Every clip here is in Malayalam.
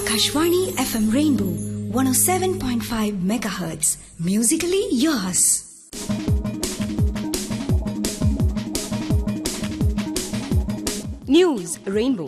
Akashvani FM Rainbow 107.5 megahertz. Musically yours. News rainbow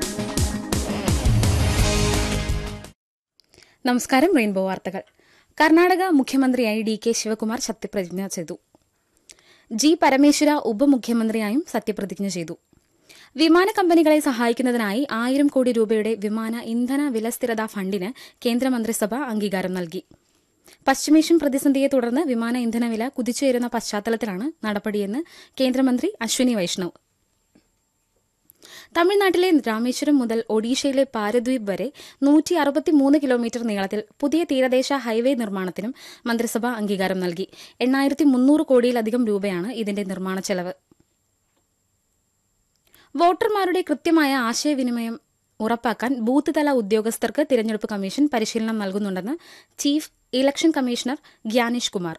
നമസ്കാരം റെയിൻബോ വാർത്തകൾ കർണാടക മുഖ്യമന്ത്രിയായി ഡി കെ ശിവകുമാർ സത്യപ്രതിജ്ഞ ചെയ്തു ജി പരമേശ്വര ഉപമുഖ്യമന്ത്രിയായും സത്യപ്രതിജ്ഞ ചെയ്തു വിമാന കമ്പനികളെ സഹായിക്കുന്നതിനായി ആയിരം കോടി രൂപയുടെ വിമാന ഇന്ധന വില സ്ഥിരതാ ഫണ്ടിന് കേന്ദ്രമന്ത്രിസഭ അംഗീകാരം നൽകി പശ്ചിമേഷ്യൻ പ്രതിസന്ധിയെ തുടർന്ന് വിമാന ഇന്ധനവില കുതിച്ചുയരുന്ന പശ്ചാത്തലത്തിലാണ് നടപടിയെന്ന് കേന്ദ്രമന്ത്രി അശ്വിനി വൈഷ്ണവ് തമിഴ്നാട്ടിലെ രാമേശ്വരം മുതൽ ഒഡീഷയിലെ പാരദ്വീപ് വരെ നൂറ്റി അറുപത്തിമൂന്ന് കിലോമീറ്റർ നീളത്തിൽ പുതിയ തീരദേശ ഹൈവേ നിർമ്മാണത്തിനും മന്ത്രിസഭ അംഗീകാരം നൽകി എണ്ണായിരത്തി മുന്നൂറ് കോടിയിലധികം രൂപയാണ് ഇതിന്റെ നിർമ്മാണ ചെലവ് വോട്ടർമാരുടെ കൃത്യമായ ആശയവിനിമയം ഉറപ്പാക്കാൻ ബൂത്ത് തല ഉദ്യോഗസ്ഥർക്ക് തിരഞ്ഞെടുപ്പ് കമ്മീഷൻ പരിശീലനം നൽകുന്നുണ്ടെന്ന് chief election commissioner Gyanesh Kumar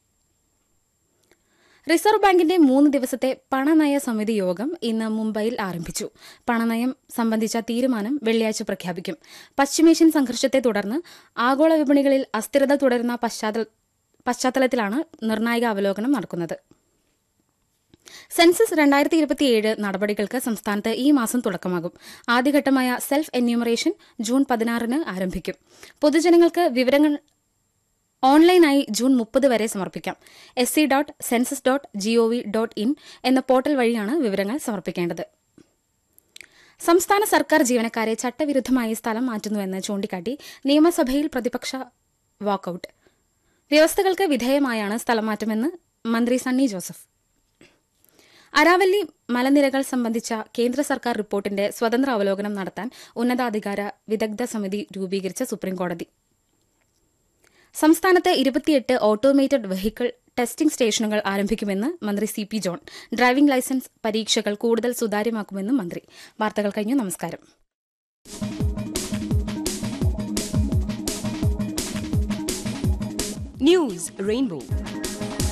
reserve ബാങ്കിന്റെ മൂന്ന് ദിവസത്തെ പണനയ സമിതി യോഗം ഇന്ന് മുംബൈയിൽ ആരംഭിച്ചു പണനയം സംബന്ധിച്ച തീരുമാനം വെള്ളിയാഴ്ച പ്രഖ്യാപിക്കും പശ്ചിമേഷ്യൻ സംഘർഷത്തെ തുടർന്ന് ആഗോള വിപണികളിൽ അസ്ഥിരത തുടരുന്ന പശ്ചാത്തല- പശ്ചാത്തലത്തിലാണ് നിർണായക അവലോകനം നടക്കുന്നത് സെൻസസ് രണ്ടായിരത്തി ഇരുപത്തിയേഴ് നടപടികൾക്ക് സംസ്ഥാനത്ത് ഈ മാസം തുടക്കമാകും ആദ്യഘട്ടമായ സെൽഫ് എന്യൂമറേഷൻ ജൂൺ പതിനാറിന് ആരംഭിക്കും പൊതുജനങ്ങൾക്ക് വിവരങ്ങൾ ഓൺലൈനായി ജൂൺ മുപ്പത് വരെ സമർപ്പിക്കാം S C dot census dot G O V dot in എന്ന പോർട്ടൽ വഴിയാണ് വിവരങ്ങൾ സമർപ്പിക്കേണ്ടത് സംസ്ഥാന സർക്കാർ ജീവനക്കാരെ ചട്ടവിരുദ്ധമായി സ്ഥലം മാറ്റുന്നുവെന്ന് ചൂണ്ടിക്കാട്ടി നിയമസഭയിൽ പ്രതിപക്ഷ വാക്കൌട്ട് വ്യവസ്ഥകൾക്ക് വിധേയമായാണ് സ്ഥലമാറ്റമെന്ന് മന്ത്രി സണ്ണി ജോസഫ് അരാവല്ലി മലനിരകൾ സംബന്ധിച്ച കേന്ദ്ര സർക്കാർ റിപ്പോർട്ടിന്റെ സ്വതന്ത്ര അവലോകനം നടത്താൻ ഉന്നതാധികാര വിദഗ്ധ സമിതി രൂപീകരിച്ച സുപ്രീംകോടതി സംസ്ഥാനത്ത് ഇരുപത്തിയെട്ട് ഓട്ടോമേറ്റഡ് വെഹിക്കിൾ ടെസ്റ്റിംഗ് സ്റ്റേഷനുകൾ ആരംഭിക്കുമെന്ന് മന്ത്രി C P John driving licence പരീക്ഷകൾ കൂടുതൽ സുതാര്യമാക്കുമെന്നും മന്ത്രി വാർത്തകൾ കഴിഞ്ഞു നമസ്കാരം ന്യൂസ് റെയിൻബോ